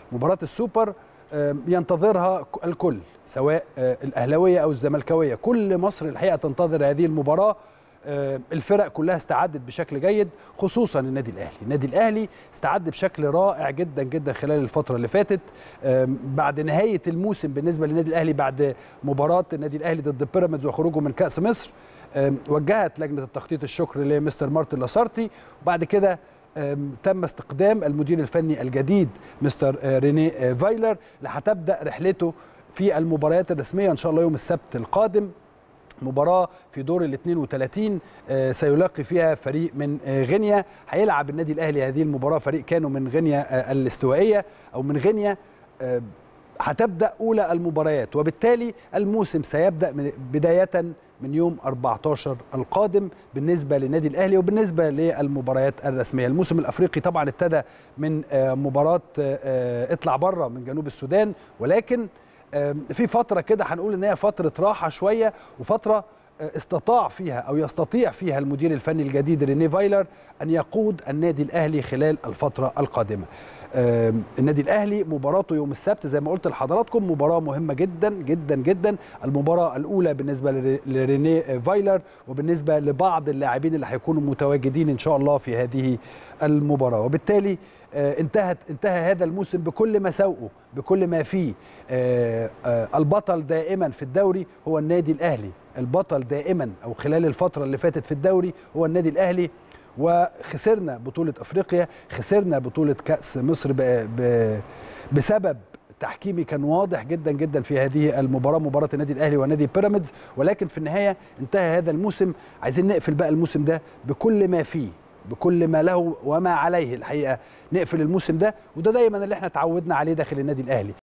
مباراه السوبر ينتظرها الكل سواء الاهلاويه او الزملكاويه كل مصر الحقيقه تنتظر هذه المباراه الفرق كلها استعدت بشكل جيد خصوصا النادي الاهلي النادي الاهلي استعد بشكل رائع جدا جدا خلال الفتره اللي فاتت بعد نهايه الموسم بالنسبه للنادي الاهلي بعد مباراه النادي الاهلي ضد بيراميدز وخروجه من كاس مصر وجهت لجنه التخطيط الشكر لمستر مارتن لاسارتي وبعد كده تم استقدام المدير الفني الجديد مستر ريني فايلر اللي هتبدا رحلته في المباريات الرسميه ان شاء الله يوم السبت القادم مباراه في دور ال 32 سيلاقي فيها فريق من غينيا هيلعب النادي الاهلي هذه المباراه فريق كانوا من غينيا الاستوائيه او من غينيا هتبدا اولى المباريات وبالتالي الموسم سيبدا من بدايه من يوم 14 القادم بالنسبه للنادي الاهلي وبالنسبه للمباريات الرسميه الموسم الافريقي طبعا ابتدى من مباراه اطلع بره من جنوب السودان ولكن في فتره كده هنقول ان هي فتره راحه شويه وفتره استطاع فيها او يستطيع فيها المدير الفني الجديد ريني فايلر ان يقود النادي الاهلي خلال الفتره القادمه. النادي الاهلي مباراته يوم السبت زي ما قلت لحضراتكم مباراه مهمه جدا جدا جدا المباراه الاولى بالنسبه لريني فايلر وبالنسبه لبعض اللاعبين اللي هيكونوا متواجدين ان شاء الله في هذه المباراه وبالتالي انتهت انتهى هذا الموسم بكل مساوئه بكل ما فيه البطل دائما في الدوري هو النادي الاهلي البطل دائما او خلال الفتره اللي فاتت في الدوري هو النادي الاهلي وخسرنا بطوله افريقيا خسرنا بطوله كاس مصر ب ب بسبب تحكيمي كان واضح جدا جدا في هذه المباراه مباراه النادي الاهلي ونادي بيراميدز ولكن في النهايه انتهى هذا الموسم عايزين نقفل بقى الموسم ده بكل ما فيه بكل ما له وما عليه الحقيقه نقفل الموسم ده وده دايما اللي احنا اتعودنا عليه داخل النادي الاهلي